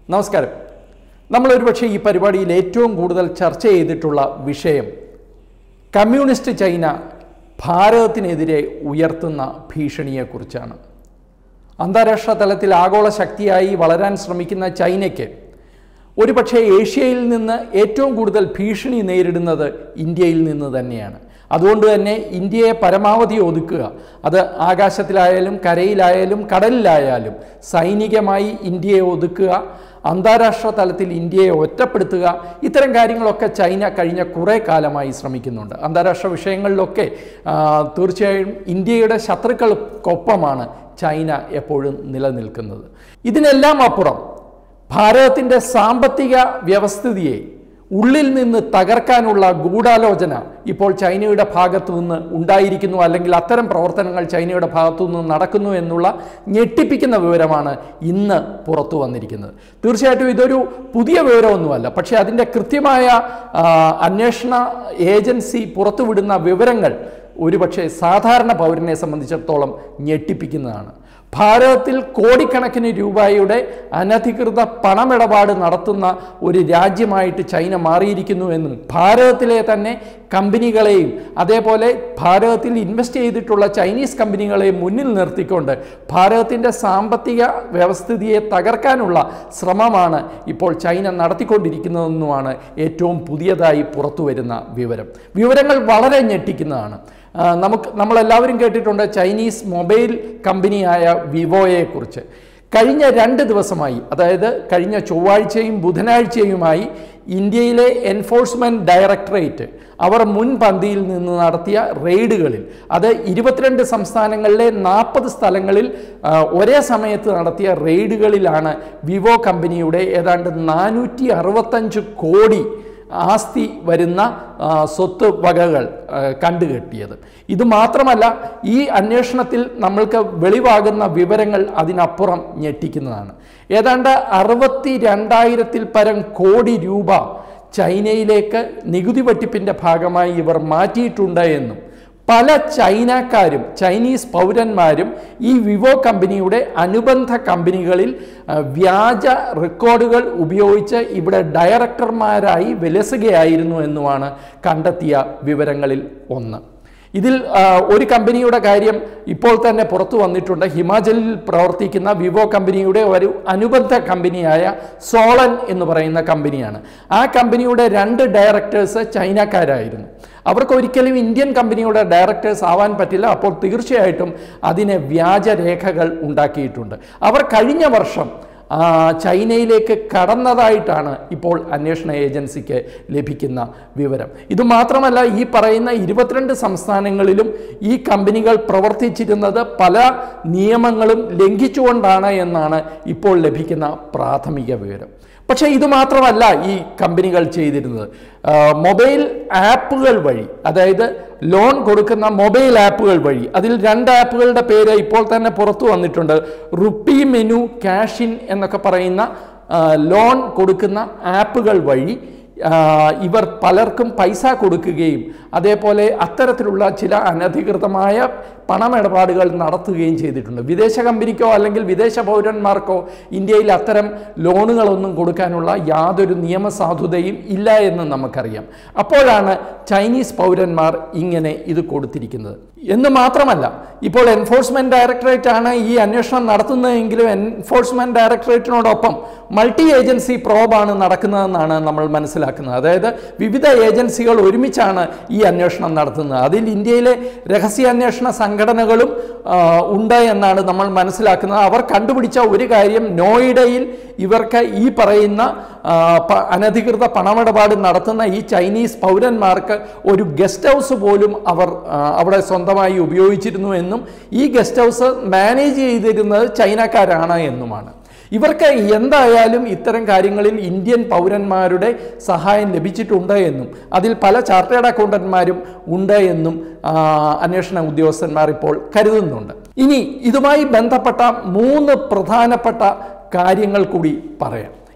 നമസ്കാരം നമ്മൾ ഒരുപക്ഷെ ഈ പരിപാടിയിൽ ഏറ്റവും കൂടുതൽ ചർച്ച ചെയ്തിട്ടുള്ള വിഷയം കമ്മ്യൂണിസ്റ്റ് ചൈന ഭാരതത്തിനെതിരെ ഉയർത്തുന്ന ഭീഷണിയെക്കുറിച്ചാണ് അന്താരാഷ്ട്ര തലത്തിൽ ആഗോള ശക്തിയായി വളരാൻ ശ്രമിക്കുന്ന ചൈനയ്ക്ക് ഒരുപക്ഷെ ഏഷ്യയിൽ നിന്ന് ഏറ്റവും കൂടുതൽ ഭീഷണി നേരിടുന്നത് ഇന്ത്യയിൽ നിന്ന് തന്നെയാണ് അതുകൊണ്ട് തന്നെ ഇന്ത്യയെ പരമാവധി ഒതുക്കുക അത് ആകാശത്തിലായാലും കരയിലായാലും കടലിലായാലും സൈനികമായി ഇന്ത്യയെ ഒതുക്കുക അന്താരാഷ്ട്ര തലത്തിൽ ഇന്ത്യയെ ഒറ്റപ്പെടുത്തുക ഇത്തരം കാര്യങ്ങളൊക്കെ ചൈന കഴിഞ്ഞ കുറേ കാലമായി ശ്രമിക്കുന്നുണ്ട് അന്താരാഷ്ട്ര വിഷയങ്ങളിലൊക്കെ ആ, തീർച്ചയായും ഇന്ത്യയുടെ ശത്രുക്കൾക്കൊപ്പമാണ് ചൈന എപ്പോഴും നിലനിൽക്കുന്നത് ഇതിനെല്ലാം അപ്പുറം ഭാരതത്തിൻ്റെ സാമ്പത്തിക വ്യവസ്ഥിതിയെ ഉള്ളിൽ നിന്ന് തകർക്കാനുള്ള ഗൂഢാലോചന ഇപ്പോൾ ചൈനയുടെ ഭാഗത്തു നിന്ന് ഉണ്ടായിരിക്കുന്നു അല്ലെങ്കിൽ അത്തരം പ്രവർത്തനങ്ങൾ ചൈനയുടെ ഭാഗത്തു നിന്ന് നടക്കുന്നു എന്നുള്ള ഞെട്ടിപ്പിക്കുന്ന വിവരമാണ് ഇന്ന് പുറത്തു വന്നിരിക്കുന്നത് തീർച്ചയായിട്ടും ഇതൊരു പുതിയ വിവരമൊന്നുമല്ല പക്ഷേ അതിൻ്റെ കൃത്യമായ ആ, അന്വേഷണ ഏജൻസി പുറത്തുവിടുന്ന വിവരങ്ങൾ ഒരുപക്ഷെ സാധാരണ പൗരനെ സംബന്ധിച്ചിടത്തോളം ഞെട്ടിപ്പിക്കുന്നതാണ് ഭാരതത്തിൽ കോടിക്കണക്കിന് രൂപയുടെ അനധികൃത പണമിടപാട് നടത്തുന്ന ഒരു രാജ്യമായിട്ട് ചൈന മാറിയിരിക്കുന്നു എന്നും ഭാരതത്തിലെ തന്നെ കമ്പനികളെയും അതേപോലെ ഭാരതത്തിൽ ഇൻവെസ്റ്റ് ചെയ്തിട്ടുള്ള ചൈനീസ് കമ്പനികളെയും മുന്നിൽ നിർത്തിക്കൊണ്ട് ഭാരതത്തിൻ്റെ സാമ്പത്തിക വ്യവസ്ഥിതിയെ തകർക്കാനുള്ള ശ്രമമാണ് ഇപ്പോൾ ചൈന നടത്തിക്കൊണ്ടിരിക്കുന്നതെന്നുമാണ് ഏറ്റവും പുതിയതായി പുറത്തു വരുന്ന വിവരം വിവരങ്ങൾ വളരെ ഞെട്ടിക്കുന്നതാണ് ആ, നമുക്ക് നമ്മളെല്ലാവരും കേട്ടിട്ടുണ്ട് ചൈനീസ് മൊബൈൽ കമ്പനിയായ വിവോയെക്കുറിച്ച് കഴിഞ്ഞ രണ്ട് ദിവസമായി അതായത് കഴിഞ്ഞ ചൊവ്വാഴ്ചയും ബുധനാഴ്ചയുമായി ഇന്ത്യയിലെ എൻഫോഴ്സ്മെൻറ്റ് ഡയറക്ടറേറ്റ് അവർ മുൻപന്തിയിൽ നിന്ന് നടത്തിയ റെയ്ഡുകളിൽ അത് ഇരുപത്തിരണ്ട് സംസ്ഥാനങ്ങളിലെ നാൽപ്പത് സ്ഥലങ്ങളിൽ ആ, ഒരേ സമയത്ത് നടത്തിയ റെയ്ഡുകളിലാണ് വിവോ കമ്പനിയുടെ ഏതാണ്ട് നാനൂറ്റി അറുപത്തഞ്ച് കോടി ആസ്തി വരുന്ന ആ, സ്വത്ത് വകകൾ ആ, കണ്ടുകെട്ടിയത് ഇത് മാത്രമല്ല ഈ അന്വേഷണത്തിൽ നമ്മൾക്ക് വെളിവാകുന്ന വിവരങ്ങൾ അതിനപ്പുറം ഞെട്ടിക്കുന്നതാണ് ഏതാണ്ട് അറുപത്തി രണ്ടായിരത്തിൽ പരം കോടി രൂപ ചൈനയിലേക്ക് നികുതി വെട്ടിപ്പിൻ്റെ ഭാഗമായി ഇവർ മാറ്റിയിട്ടുണ്ട് എന്നും പല ചൈനക്കാരും ചൈനീസ് പൗരന്മാരും ഈ വിവോ കമ്പനിയുടെ അനുബന്ധ കമ്പനികളിൽ ആ, വ്യാജ റെക്കോർഡുകൾ ഉപയോഗിച്ച് ഇവിടെ ഡയറക്ടർമാരായി വിലസുകയായിരുന്നു എന്നുമാണ് കണ്ടെത്തിയ വിവരങ്ങളിൽ ഒന്ന് ഇതിൽ ആ, ഒരു കമ്പനിയുടെ കാര്യം ഇപ്പോൾ തന്നെ പുറത്തു വന്നിട്ടുണ്ട് ഹിമാചലിൽ പ്രവർത്തിക്കുന്ന വിവോ കമ്പനിയുടെ ഒരു അനുബന്ധ കമ്പനിയായ സോളൻ എന്ന് പറയുന്ന കമ്പനിയാണ് ആ കമ്പനിയുടെ രണ്ട് ഡയറക്ടേഴ്സ് ചൈനക്കാരായിരുന്നു അവർക്ക് ഒരിക്കലും ഇന്ത്യൻ കമ്പനിയുടെ ഡയറക്ടേഴ്സ് ആവാൻ പറ്റില്ല അപ്പോൾ തീർച്ചയായിട്ടും അതിന് വ്യാജരേഖകൾ ഉണ്ടാക്കിയിട്ടുണ്ട് അവർ കഴിഞ്ഞ വർഷം ആ, ചൈനയിലേക്ക് കടന്നതായിട്ടാണ് ഇപ്പോൾ അന്വേഷണ ഏജൻസിക്ക് ലഭിക്കുന്ന വിവരം ഇത് മാത്രമല്ല ഈ പറയുന്ന ഇരുപത്തിരണ്ട് സംസ്ഥാനങ്ങളിലും ഈ കമ്പനികൾ പ്രവർത്തിച്ചിരുന്നത് പല നിയമങ്ങളും ലംഘിച്ചുകൊണ്ടാണ് എന്നാണ് ഇപ്പോൾ ലഭിക്കുന്ന പ്രാഥമിക വിവരം പക്ഷേ ഇത് മാത്രമല്ല ഈ കമ്പനികൾ ചെയ്തിരുന്നത് ആ, മൊബൈൽ ആപ്പുകൾ വഴി അതായത് ലോൺ കൊടുക്കുന്ന മൊബൈൽ ആപ്പുകൾ വഴി അതിൽ രണ്ട് ആപ്പുകളുടെ പേര് ഇപ്പോൾ തന്നെ പുറത്തു വന്നിട്ടുണ്ട് റുപ്പി മെനു ക്യാഷിൻ എന്നൊക്കെ പറയുന്ന ആ, ലോൺ കൊടുക്കുന്ന ആപ്പുകൾ വഴി ആ, ഇവർ പലർക്കും പൈസ കൊടുക്കുകയും അതേപോലെ അത്തരത്തിലുള്ള ചില അനധികൃതമായ പണമിടപാടുകൾ നടത്തുകയും ചെയ്തിട്ടുണ്ട് വിദേശ കമ്പനിക്കോ അല്ലെങ്കിൽ വിദേശ പൗരന്മാർക്കോ ഇന്ത്യയിൽ അത്തരം ലോണുകളൊന്നും കൊടുക്കാനുള്ള യാതൊരു നിയമസാധുതയും ഇല്ല എന്ന് നമുക്കറിയാം അപ്പോഴാണ് ചൈനീസ് പൗരന്മാർ ഇങ്ങനെ ഇത് കൊടുത്തിരിക്കുന്നത് എന്ന് മാത്രമല്ല ഇപ്പോൾ എൻഫോഴ്സ്മെന്റ് ഡയറക്ടറേറ്റ് ആണ് ഈ അന്വേഷണം നടത്തുന്നതെങ്കിലും എൻഫോഴ്സ്മെന്റ് ഡയറക്ടറേറ്റിനോടൊപ്പം മൾട്ടി ഏജൻസി പ്രോബാണ് നടക്കുന്നതെന്നാണ് നമ്മൾ മനസ്സിലാക്കുന്നത് അതായത് വിവിധ ഏജൻസികൾ ഒരുമിച്ചാണ് ഈ അന്വേഷണം നടത്തുന്നത് അതിൽ ഇന്ത്യയിലെ രഹസ്യാന്വേഷണ സംഘടനകളും ആ, ഉണ്ട് എന്നാണ് നമ്മൾ മനസ്സിലാക്കുന്നത് അവർ കണ്ടുപിടിച്ച ഒരു കാര്യം നോയിഡയിൽ ഇവർക്ക് ഈ പറയുന്ന ആ, പ- അനധികൃത പണമിടപാട് നടത്തുന്ന ഈ ചൈനീസ് പൗരന്മാർക്ക് ഒരു ഗസ്റ്റ് ഹൗസ് പോലും അവർ ആ, അവിടെ സ്വന്തമായി ഉപയോഗിച്ചിരുന്നു എന്നും ഈ ഗസ്റ്റ് ഹൗസ് മാനേജ് ചെയ്തിരുന്നത് ചൈനക്കാരാണ് എന്നുമാണ് ഇവർക്ക് എന്തായാലും ഇത്തരം കാര്യങ്ങളിൽ ഇന്ത്യൻ പൗരന്മാരുടെ സഹായം ലഭിച്ചിട്ടുണ്ട് എന്നും അതിൽ പല ചാർട്ടേഡ് അക്കൗണ്ടന്മാരും ഉണ്ട് എന്നും ആ, അന്വേഷണ ഉദ്യോഗസ്ഥന്മാർ ഇപ്പോൾ കരുതുന്നുണ്ട് ഇനി ഇതുമായി ബന്ധപ്പെട്ട മൂന്ന് പ്രധാനപ്പെട്ട കാര്യങ്ങൾ കൂടി പറയാം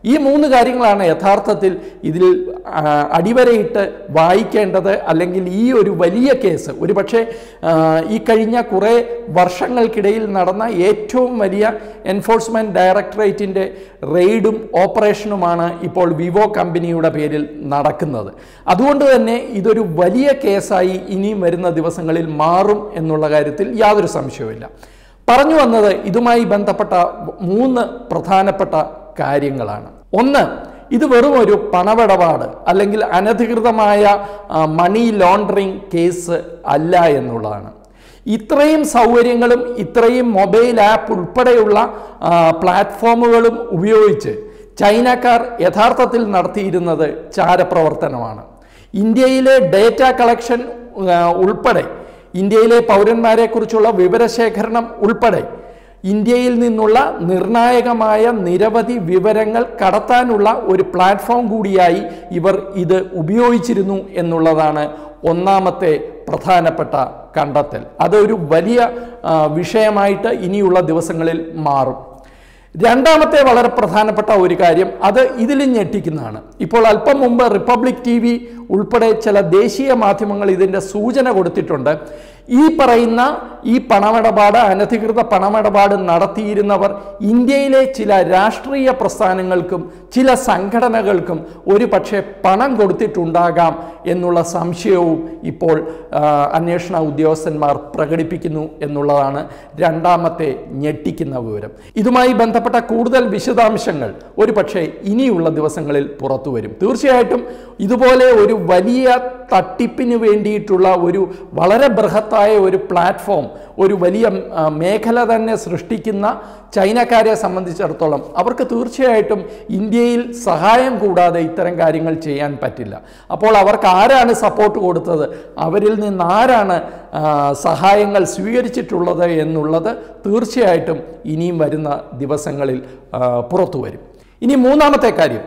ഈ മൂന്ന് കാര്യങ്ങളാണ് യഥാർത്ഥത്തിൽ ഇതിൽ ആ, അടിവരയിട്ട് വായിക്കേണ്ടത് അല്ലെങ്കിൽ ഈ ഒരു വലിയ കേസ് ഒരുപക്ഷെ ആ, ഈ കഴിഞ്ഞ കുറേ വർഷങ്ങൾക്കിടയിൽ നടന്ന ഏറ്റവും വലിയ എൻഫോഴ്സ്മെൻറ്റ് ഡയറക്ടറേറ്റിൻ്റെ റെയ്ഡും ഓപ്പറേഷനുമാണ് ഇപ്പോൾ വിവോ കമ്പനിയുടെ പേരിൽ നടക്കുന്നത് അതുകൊണ്ട് തന്നെ ഇതൊരു വലിയ കേസായി ഇനിയും വരുന്ന ദിവസങ്ങളിൽ മാറും എന്നുള്ള കാര്യത്തിൽ യാതൊരു സംശയവുമില്ല പറഞ്ഞു വന്നത് ഇതുമായി ബന്ധപ്പെട്ട മൂന്ന് പ്രധാനപ്പെട്ട കാര്യങ്ങളാണ് ഒന്ന് ഇത് വെറും ഒരു പണമിടപാട് അല്ലെങ്കിൽ അനധികൃതമായ ആ, മണി ലോണ്ടറിങ് കേസ് അല്ല എന്നുള്ളതാണ് ഇത്രയും സൗകര്യങ്ങളും ഇത്രയും മൊബൈൽ ആപ്പ് ഉൾപ്പെടെയുള്ള ആ, പ്ലാറ്റ്ഫോമുകളും ഉപയോഗിച്ച് ചൈനക്കാർ യഥാർത്ഥത്തിൽ നടത്തിയിരുന്നത് ചാരപ്രവർത്തനമാണ് ഇന്ത്യയിലെ ഡേറ്റ കളക്ഷൻ ആ, ഉൾപ്പെടെ ഇന്ത്യയിലെ പൗരന്മാരെക്കുറിച്ചുള്ള വിവരശേഖരണം ഉൾപ്പെടെ ഇന്ത്യയിൽ നിന്നുള്ള നിർണായകമായ നിരവധി വിവരങ്ങൾ കടത്താനുള്ള ഒരു പ്ലാറ്റ്ഫോം കൂടിയായി ഇവർ ഇത് ഉപയോഗിച്ചിരുന്നു എന്നുള്ളതാണ് ഒന്നാമത്തെ പ്രധാനപ്പെട്ട കണ്ടെത്തൽ അതൊരു വലിയ ആ, വിഷയമായിട്ട് ഇനിയുള്ള ദിവസങ്ങളിൽ മാറും രണ്ടാമത്തെ വളരെ പ്രധാനപ്പെട്ട ഒരു കാര്യം അത് ഇതിലും ഞെട്ടിക്കുന്നതാണ് ഇപ്പോൾ അല്പം മുമ്പ് റിപ്പബ്ലിക് ടി വി ഉൾപ്പെടെ ചില ദേശീയ മാധ്യമങ്ങൾ ഇതിൻ്റെ സൂചന കൊടുത്തിട്ടുണ്ട് ഈ പറയുന്ന ഈ പണമിടപാട് അനധികൃത പണമിടപാട് നടത്തിയിരുന്നവർ ഇന്ത്യയിലെ ചില രാഷ്ട്രീയ പ്രസ്ഥാനങ്ങൾക്കും ചില സംഘടനകൾക്കും ഒരു പക്ഷേ പണം കൊടുത്തിട്ടുണ്ടാകാം എന്നുള്ള സംശയവും ഇപ്പോൾ ആ, അന്വേഷണ ഉദ്യോഗസ്ഥന്മാർ പ്രകടിപ്പിക്കുന്നു എന്നുള്ളതാണ് രണ്ടാമത്തെ ഞെട്ടിക്കുന്ന വിവരം ഇതുമായി ബന്ധപ്പെട്ട കൂടുതൽ വിശദാംശങ്ങൾ ഒരു പക്ഷേ ഇനിയുള്ള ദിവസങ്ങളിൽ പുറത്തു വരും തീർച്ചയായിട്ടും ഇതുപോലെ ഒരു വലിയ തട്ടിപ്പിന് വേണ്ടിയിട്ടുള്ള ഒരു വളരെ ബൃഹത്തായ ഒരു പ്ലാറ്റ്ഫോം ഒരു വലിയ ആ, മേഖല തന്നെ സൃഷ്ടിക്കുന്ന ചൈനക്കാരെ സംബന്ധിച്ചിടത്തോളം അവർക്ക് തീർച്ചയായിട്ടും ഇന്ത്യയിൽ സഹായം കൂടാതെ ഇത്തരം കാര്യങ്ങൾ ചെയ്യാൻ പറ്റില്ല അപ്പോൾ അവർക്ക് ആരാണ് സപ്പോർട്ട് കൊടുത്തത് അവരിൽ നിന്ന് ആരാണ് ആ, സഹായങ്ങൾ സ്വീകരിച്ചിട്ടുള്ളത് എന്നുള്ളത് തീർച്ചയായിട്ടും ഇനിയും വരുന്ന ദിവസങ്ങളിൽ ആ, പുറത്തു വരും ഇനി മൂന്നാമത്തെ കാര്യം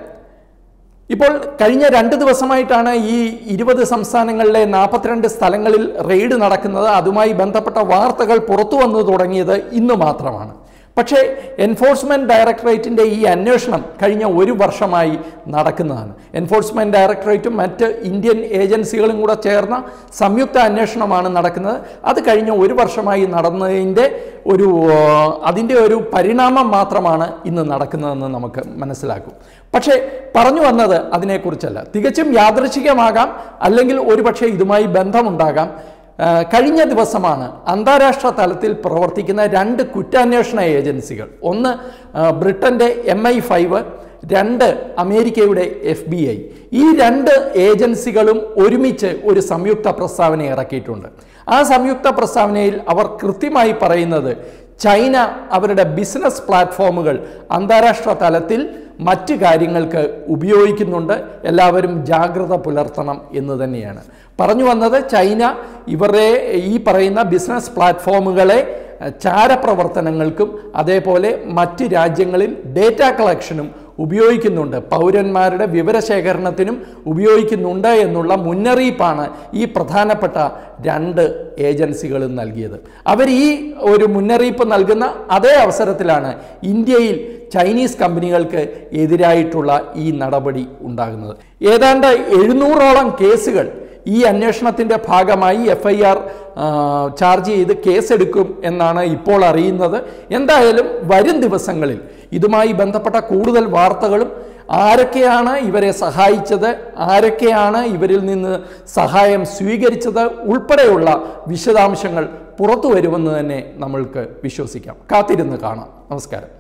ഇപ്പോൾ കഴിഞ്ഞ രണ്ട് ദിവസമായിട്ടാണ് ഈ ഇരുപത് സംസ്ഥാനങ്ങളിലെ നാൽപ്പത്തിരണ്ട് സ്ഥലങ്ങളിൽ റെയ്ഡ് നടക്കുന്നത് അതുമായി ബന്ധപ്പെട്ട വാർത്തകൾ പുറത്തു വന്നു തുടങ്ങിയത് ഇന്ന് മാത്രമാണ് പക്ഷേ എൻഫോഴ്സ്മെൻറ്റ് ഡയറക്ടറേറ്റിൻ്റെ ഈ അന്വേഷണം കഴിഞ്ഞ ഒരു വർഷമായി നടക്കുന്നതാണ് എൻഫോഴ്സ്മെൻറ്റ് ഡയറക്ടറേറ്റും മറ്റ് ഇന്ത്യൻ ഏജൻസികളും കൂടെ ചേർന്ന സംയുക്ത അന്വേഷണമാണ് നടക്കുന്നത് അത് കഴിഞ്ഞ ഒരു വർഷമായി നടന്നതിൻ്റെ ഒരു ആ, അതിൻ്റെ ഒരു പരിണാമം മാത്രമാണ് ഇന്ന് നടക്കുന്നതെന്ന് നമുക്ക് മനസ്സിലാക്കും പക്ഷേ പറഞ്ഞു വന്നത് അതിനെക്കുറിച്ചല്ല തികച്ചും യാദൃച്ഛികമാകാം അല്ലെങ്കിൽ ഒരുപക്ഷെ ഇതുമായി ബന്ധമുണ്ടാകാം ആ, കഴിഞ്ഞ ദിവസമാണ് അന്താരാഷ്ട്ര തലത്തിൽ പ്രവർത്തിക്കുന്ന രണ്ട് കുറ്റാന്വേഷണ ഏജൻസികൾ ഒന്ന് ആ, ബ്രിട്ടൻ്റെ എം ഐ ഫൈവ് രണ്ട് അമേരിക്കയുടെ എഫ് ബി ഐ ഈ രണ്ട് ഏജൻസികളും ഒരുമിച്ച് ഒരു സംയുക്ത പ്രസ്താവന ഇറക്കിയിട്ടുണ്ട് ആ സംയുക്ത പ്രസ്താവനയിൽ അവർ കൃത്യമായി പറയുന്നത് ചൈന അവരുടെ ബിസിനസ് പ്ലാറ്റ്ഫോമുകൾ അന്താരാഷ്ട്ര തലത്തിൽ മറ്റ് കാര്യങ്ങൾക്ക് ഉപയോഗിക്കുന്നുണ്ട് എല്ലാവരും ജാഗ്രത പുലർത്തണം എന്ന് തന്നെയാണ് പറഞ്ഞു വന്നത് ചൈന ഇവരുടെ ഈ പറയുന്ന ബിസിനസ് പ്ലാറ്റ്ഫോമുകളെ അഹ്, ചാരപ്രവർത്തനങ്ങൾക്കും അതേപോലെ മറ്റ് രാജ്യങ്ങളിൽ ഡേറ്റ കളക്ഷനും ഉപയോഗിക്കുന്നുണ്ട് പൗരന്മാരുടെ വിവരശേഖരണത്തിനും ഉപയോഗിക്കുന്നുണ്ട് എന്നുള്ള മുന്നറിയിപ്പാണ് ഈ പ്രധാനപ്പെട്ട രണ്ട് ഏജൻസികളും നൽകിയത് അവർ ഈ ഒരു മുന്നറിയിപ്പ് നൽകുന്ന അതേ അവസരത്തിലാണ് ഇന്ത്യയിൽ ചൈനീസ് കമ്പനികൾക്ക് എതിരായിട്ടുള്ള ഈ നടപടി ഉണ്ടാകുന്നത് ഏതാണ്ട് എഴുന്നൂറോളം കേസുകൾ ഈ അന്വേഷണത്തിൻ്റെ ഭാഗമായി എഫ് ഐ ആർ ചാർജ് ചെയ്ത് കേസെടുക്കും എന്നാണ് ഇപ്പോൾ അറിയുന്നത് എന്തായാലും വരും ദിവസങ്ങളിൽ ഇതുമായി ബന്ധപ്പെട്ട കൂടുതൽ വാർത്തകളും ആരൊക്കെയാണ് ഇവരെ സഹായിച്ചത് ആരൊക്കെയാണ് ഇവരിൽ നിന്ന് സഹായം സ്വീകരിച്ചത് ഉൾപ്പെടെയുള്ള വിശദാംശങ്ങൾ പുറത്തു വരുമെന്ന് തന്നെ നമ്മൾക്ക് വിശ്വസിക്കാം കാത്തിരുന്ന് കാണാം നമസ്കാരം